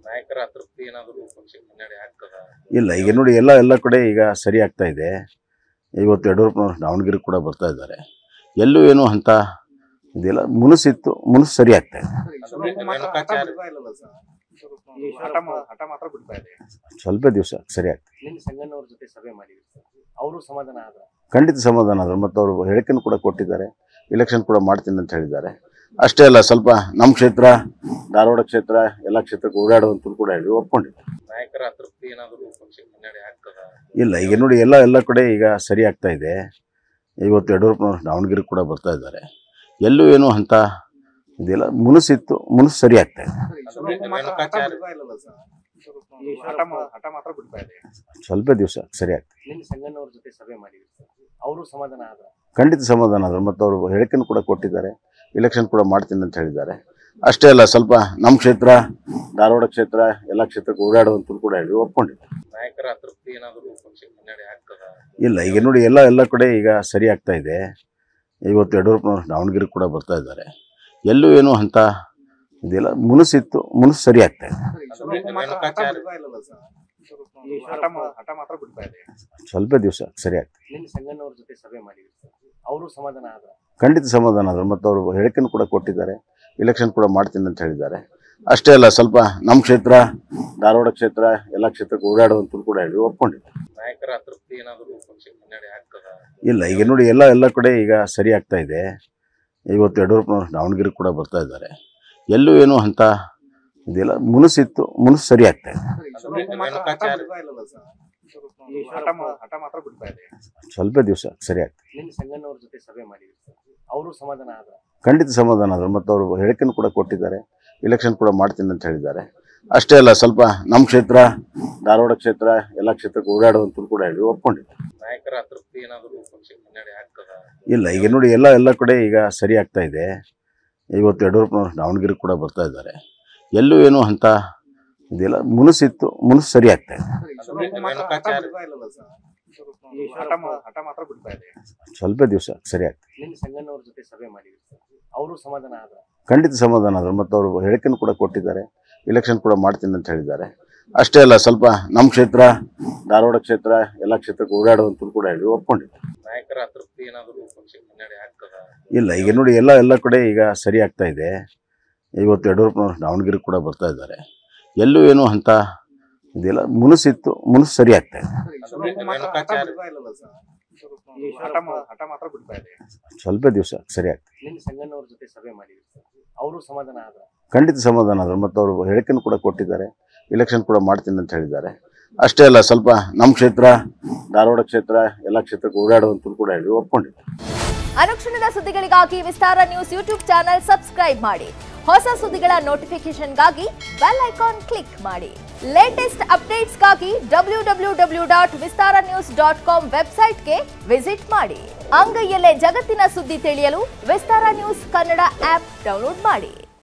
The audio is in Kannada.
ನಾಯಕರ ಅತೃಪ್ತಿ ಏನಾದರೂ ಪಕ್ಷಕ್ಕೆ ಮುನ್ನಡೆ ಆಗ್ತದ ಇಲ್ಲ ಈಗ ನೋಡಿ ಎಲ್ಲ ಎಲ್ಲ ಕಡೆ ಈಗ ಸರಿ ಆಗ್ತಾ ಇದೆ ಇವತ್ತು ಯಡಿಯೂರಪ್ಪನವ್ರು ದಾವಣಗೆರೆ ಕೂಡ ಬರ್ತಾ ಇದ್ದಾರೆ ಎಲ್ಲೂ ಏನು ಅಂತ ಇದೆಲ್ಲ ಮುನಸಿತ್ತು ಮುನಸು ಸರಿ ಆಗ್ತಾ ಇದೆ ರೇಣುಕಾಚಾರ್ಯ ಈ ಹಠ ಮಾ- ಹಠ ಮಾತ್ರ ಬಿಡ್ತಾ ಇದೆ ಸ್ವಲ್ಪ ದಿವಸ ಸರಿ ಆಗ್ತದೆ ನಿನ್ನೆ ಸಂಗಣ್ಣವ್ರ ಜೊತೆ ಸಭೆ ಮಾಡಿದ್ರು ಸರ್ ಅವರು ಸಮಾಧಾನ ಆದ್ರ ಖಂಡಿತ ಸಮಾಧಾನ ಆದ್ರು ಮತ್ತು ಅವರು ಹೇಳಿಕೆನೂ ಕೂಡ ಕೊಟ್ಟಿದ್ದಾರೆ ಇಲೆಕ್ಷನ್ ಕೂಡ ಮಾಡ್ತೀನಿ ಅಂತ ಹೇಳಿದ್ದಾರೆ ಅಷ್ಟೇ ಅಲ್ಲ ಸ್ವಲ್ಪ ನಮ್ಮ ಕ್ಷೇತ್ರ ಧಾರವಾಡ ಕ್ಷೇತ್ರ ಎಲ್ಲ ಕ್ಷೇತ್ರಕ್ಕೆ ಓಡಾಡುವಂತೂ ಕೂಡ ಹೇಳಿ ಒಪ್ಕೊಂಡಿದ್ದಾರೆ ನಾಯಕರ ಅತೃಪ್ತಿ ಏನಾದರೂ ಪಕ್ಷಕ್ಕೆ ಮುನ್ನಡೆ ಆಗ್ತದ ಇಲ್ಲ ಈಗ ನೋಡಿ ಎಲ್ಲ ಎಲ್ಲ ಕಡೆ ಈಗ ಸರಿ ಆಗ್ತಾ ಇದೆ ಇವತ್ತು ಯಡಿಯೂರಪ್ಪನವ್ರು ದಾವಣಗೆರೆ ಕೂಡ ಬರ್ತಾ ಇದ್ದಾರೆ ಎಲ್ಲೂ ಏನು ಅಂತ ಇದೆಲ್ಲ ಮುನಸಿತ್ತು ಮುನಸು ಸರಿ ಆಗ್ತಾ ಇದೆ ರೇಣುಕಾಚಾರ್ಯ ಈ ಹಠ ಮಾ- ಹಠ ಮಾತ್ರ ಬಿಡ್ತಾ ಇದೆ ಸ್ವಲ್ಪ ದಿವಸ ಸರಿ ಆಗ್ತದೆ ನಿನ್ನೆ ಸಂಗಣ್ಣವ್ರ ಜೊತೆ ಸಭೆ ಮಾಡಿದ್ರು ಸರ್ ಅವರು ಸಮಾಧಾನ ಆದ್ರ ಖಂಡಿತ ಸಮಾಧಾನ ಆದ್ರು ಮತ್ತು ಅವರು ಹೇಳಿಕೆನೂ ಕೂಡ ಕೊಟ್ಟಿದ್ದಾರೆ ಇಲೆಕ್ಷನ್ ಕೂಡ ಮಾಡ್ತೀನಿ ಅಂತ ಹೇಳಿದ್ದಾರೆ ಅಷ್ಟೇ ಅಲ್ಲ ಸ್ವಲ್ಪ ನಮ್ಮ ಕ್ಷೇತ್ರ ಧಾರವಾಡ ಕ್ಷೇತ್ರ ಎಲ್ಲ ಕ್ಷೇತ್ರಕ್ಕೆ ಓಡಾಡುವಂತೂ ಕೂಡ ಹೇಳಿ ಒಪ್ಕೊಂಡಿದ್ದಾರೆ ನಾಯಕರ ಅತೃಪ್ತಿ ಏನಾದರೂ ಪಕ್ಷಕ್ಕೆ ಮುನ್ನಡೆ ಆಗ್ತದ ಇಲ್ಲ ಈಗ ನೋಡಿ ಎಲ್ಲ ಎಲ್ಲ ಕಡೆ ಈಗ ಸರಿ ಆಗ್ತಾ ಇದೆ ಇವತ್ತು ಯಡಿಯೂರಪ್ಪನವ್ರು ದಾವಣಗೆರೆ ಕೂಡ ಬರ್ತಾ ಇದ್ದಾರೆ ಎಲ್ಲೂ ಏನು ಅಂತ ಇದೆಲ್ಲ ಮುನಸಿತ್ತು ಮುನಸು ಸರಿ ಆಗ್ತಾ ಇದೆ ರೇಣುಕಾಚಾರ್ಯ ಈ ಹಠ ಮಾ- ಹಠ ಮಾತ್ರ ಬಿಡ್ತಾ ಇದೆ ಸ್ವಲ್ಪ ದಿವಸ ಸರಿ ಆಗ್ತದೆ ನಿನ್ನೆ ಸಂಗಣ್ಣವ್ರ ಜೊತೆ ಸಭೆ ಮಾಡಿದ್ರು ಸರ್ ಅವರು ಸಮಾಧಾನ ಆದ್ರ ಖಂಡಿತ ಸಮಾಧಾನ ಆದ್ರು ಮತ್ತು ಅವರು ಹೇಳಿಕೆನೂ ಕೂಡ ಕೊಟ್ಟಿದ್ದಾರೆ ಇಲೆಕ್ಷನ್ ಕೂಡ ಮಾಡ್ತೀನಿ ಅಂತ ಹೇಳಿದ್ದಾರೆ ಅಷ್ಟೇ ಅಲ್ಲ ಸ್ವಲ್ಪ ನಮ್ಮ ಕ್ಷೇತ್ರ ಧಾರವಾಡ ಕ್ಷೇತ್ರ ಎಲ್ಲ ಕ್ಷೇತ್ರಕ್ಕೆ ಓಡಾಡುವಂತೂ ಕೂಡ ಹೇಳಿ ಒಪ್ಕೊಂಡಿದ್ದಾರೆ ನಾಯಕರ ಅತೃಪ್ತಿ ಏನಾದರೂ ಪಕ್ಷಕ್ಕೆ ಮುನ್ನಡೆ ಆಗ್ತದ ಇಲ್ಲ ಈಗ ನೋಡಿ ಎಲ್ಲ ಎಲ್ಲ ಕಡೆ ಈಗ ಸರಿ ಆಗ್ತಾ ಇದೆ ಇವತ್ತು ಯಡಿಯೂರಪ್ಪನವ್ರು ದಾವಣಗೆರೆ ಕೂಡ ಬರ್ತಾ ಇದ್ದಾರೆ ಎಲ್ಲೂ ಏನು ಅಂತ ಇದೆಲ್ಲ ಮುನಸಿತ್ತು ಮುನಸು ಸರಿ ಆಗ್ತಾ ಇದೆ ರೇಣುಕಾಚಾರ್ಯ ಈ ಹಠ ಮಾ- ಹಠ ಮಾತ್ರ ಬಿಡ್ತಾ ಇದೆ ಸ್ವಲ್ಪ ದಿವಸ ಸರಿ ಆಗ್ತದೆ ನಿನ್ನೆ ಸಂಗಣ್ಣವ್ರ ಜೊತೆ ಸಭೆ ಮಾಡಿದ್ರು ಸರ್ ಅವರು ಸಮಾಧಾನ ಆದ್ರ ಖಂಡಿತ ಸಮಾಧಾನ ಆದ್ರು ಮತ್ತು ಅವರು ಹೇಳಿಕೆನೂ ಕೂಡ ಕೊಟ್ಟಿದ್ದಾರೆ ಇಲೆಕ್ಷನ್ ಕೂಡ ಮಾಡ್ತೀನಿ ಅಂತ ಹೇಳಿದ್ದಾರೆ ಅಷ್ಟೇ ಅಲ್ಲ ಸ್ವಲ್ಪ ನಮ್ಮ ಕ್ಷೇತ್ರ ಧಾರವಾಡ ಕ್ಷೇತ್ರ ಎಲ್ಲ ಕ್ಷೇತ್ರಕ್ಕೆ ಓಡಾಡುವಂತೂ ಕೂಡ ಹೇಳಿ ಒಪ್ಕೊಂಡಿದ್ದಾರೆ ನಾಯಕರ ಅತೃಪ್ತಿ ಏನಾದರೂ ಪಕ್ಷಕ್ಕೆ ಮುನ್ನಡೆ ಆಗ್ತದ ಇಲ್ಲ ಈಗ ನೋಡಿ ಎಲ್ಲ ಎಲ್ಲ ಕಡೆ ಈಗ ಸರಿ ಆಗ್ತಾ ಇದೆ ಇವತ್ತು ಯಡಿಯೂರಪ್ಪನವ್ರು ದಾವಣಗೆರೆ ಕೂಡ ಬರ್ತಾ ಇದ್ದಾರೆ ಎಲ್ಲೂ ಏನು ಅಂತ ಇದೆಲ್ಲ ಮುನಸಿತ್ತು ಮುನಸು ಸರಿ ಆಗ್ತಾ ಇದೆ ರೇಣುಕಾಚಾರ್ಯ ಈ ಹಠ ಮಾ- ಹಠ ಮಾತ್ರ ಬಿಡ್ತಾ ಇದೆ ಸ್ವಲ್ಪ ದಿವಸ ಸರಿ ಆಗ್ತದೆ ನಿನ್ನೆ ಸಂಗಣ್ಣವ್ರ ಜೊತೆ ಸಭೆ ಮಾಡಿದ್ರು ಸರ್ ಅವರು ಸಮಾಧಾನ ಆದ್ರ ಖಂಡಿತ ಸಮಾಧಾನ ಆದ್ರು ಮತ್ತು ಅವರು ಹೇಳಿಕೆನೂ ಕೂಡ ಕೊಟ್ಟಿದ್ದಾರೆ ಇಲೆಕ್ಷನ್ ಕೂಡ ಮಾಡ್ತೀನಿ ಅಂತ ಹೇಳಿದ್ದಾರೆ ಅಷ್ಟೇ ಅಲ್ಲ ಸ್ವಲ್ಪ ನಮ್ಮ ಕ್ಷೇತ್ರ ಧಾರವಾಡ ಕ್ಷೇತ್ರ ಎಲ್ಲ ಕ್ಷೇತ್ರಕ್ಕೆ ಓಡಾಡುವಂತೂ ಕೂಡ ಹೇಳಿ ಒಪ್ಕೊಂಡಿದ್ದಾರೆ ನಾಯಕರ ಅತೃಪ್ತಿ ಏನಾದರೂ ಪಕ್ಷಕ್ಕೆ ಮುನ್ನಡೆ ಆಗ್ತದ ಇಲ್ಲ ಈಗ ನೋಡಿ ಎಲ್ಲ ಎಲ್ಲ ಕಡೆ ಈಗ ಸರಿ ಆಗ್ತಾ ಇದೆ ಇವತ್ತು ಯಡಿಯೂರಪ್ಪನವ್ರು ದಾವಣಗೆರೆ ಕೂಡ ಬರ್ತಾ ಇದ್ದಾರೆ ಎಲ್ಲೂ ಏನು ಅಂತ ಇದೆಲ್ಲ ಮುನಸಿತ್ತು ಮುನಸು ಸರಿ ಆಗ್ತಾ ಇದೆ ರೇಣುಕಾಚಾರ್ಯ ಈ ಹಠ ಮಾ- ಹಠ ಮಾತ್ರ ಬಿಡ್ತಾ ಇದೆ ಸ್ವಲ್ಪ ದಿವಸ ಸರಿ ಆಗ್ತದೆ ನಿನ್ನೆ ಸಂಗಣ್ಣವ್ರ ಜೊತೆ ಸಭೆ ಮಾಡಿದ್ರು ಸರ್ ಅವರು ಸಮಾಧಾನ ಆದ್ರ ಖಂಡಿತ ಸಮಾಧಾನ ಆದ್ರು ಮತ್ತು ಅವರು ಹೇಳಿಕೆನೂ ಕೂಡ ಕೊಟ್ಟಿದ್ದಾರೆ ಇಲೆಕ್ಷನ್ ಕೂಡ ಮಾಡ್ತೀನಿ ಅಂತ ಹೇಳಿದ್ದಾರೆ ಅಷ್ಟೇ ಅಲ್ಲ ಸ್ವಲ್ಪ ನಮ್ಮ ಕ್ಷೇತ್ರ ಧಾರವಾಡ ಕ್ಷೇತ್ರ ಎಲ್ಲ ಕ್ಷೇತ್ರಕ್ಕೆ ಓಡಾಡುವಂತೂ ಕೂಡ ಹೇಳಿ ಒಪ್ಕೊಂಡಿದ್ದಾರೆ ಅನುಕ್ಷಣದ ಸುದ್ದಿಗಳಿಗಾಗಿ Vistara news YouTube channel subscribe ಮಾಡಿ ಹೊಸ ಸುದ್ದಿಗಳ ನೋಟಿಫಿಕೇಶನ್ಗಾಗಿ ಬೆಲ್ ಐಕಾನ್ ಕ್ಲಿಕ್ ಮಾಡಿ ಲೇಟೆಸ್ಟ್ ಅಪ್ಡೇಟ್ಸ್ಗಾಗಿ W W W dot Vistara news dot com ವೆಬ್ಸೈಟ್ಗೆ ವಿಸಿಟ್ ಮಾಡಿ ಅಂಗೈಯಲ್ಲೇ ಜಗತ್ತಿನ ಸುದ್ದಿ ತಿಳಿಯಲು Vistara news Kannada app download ಮಾಡಿ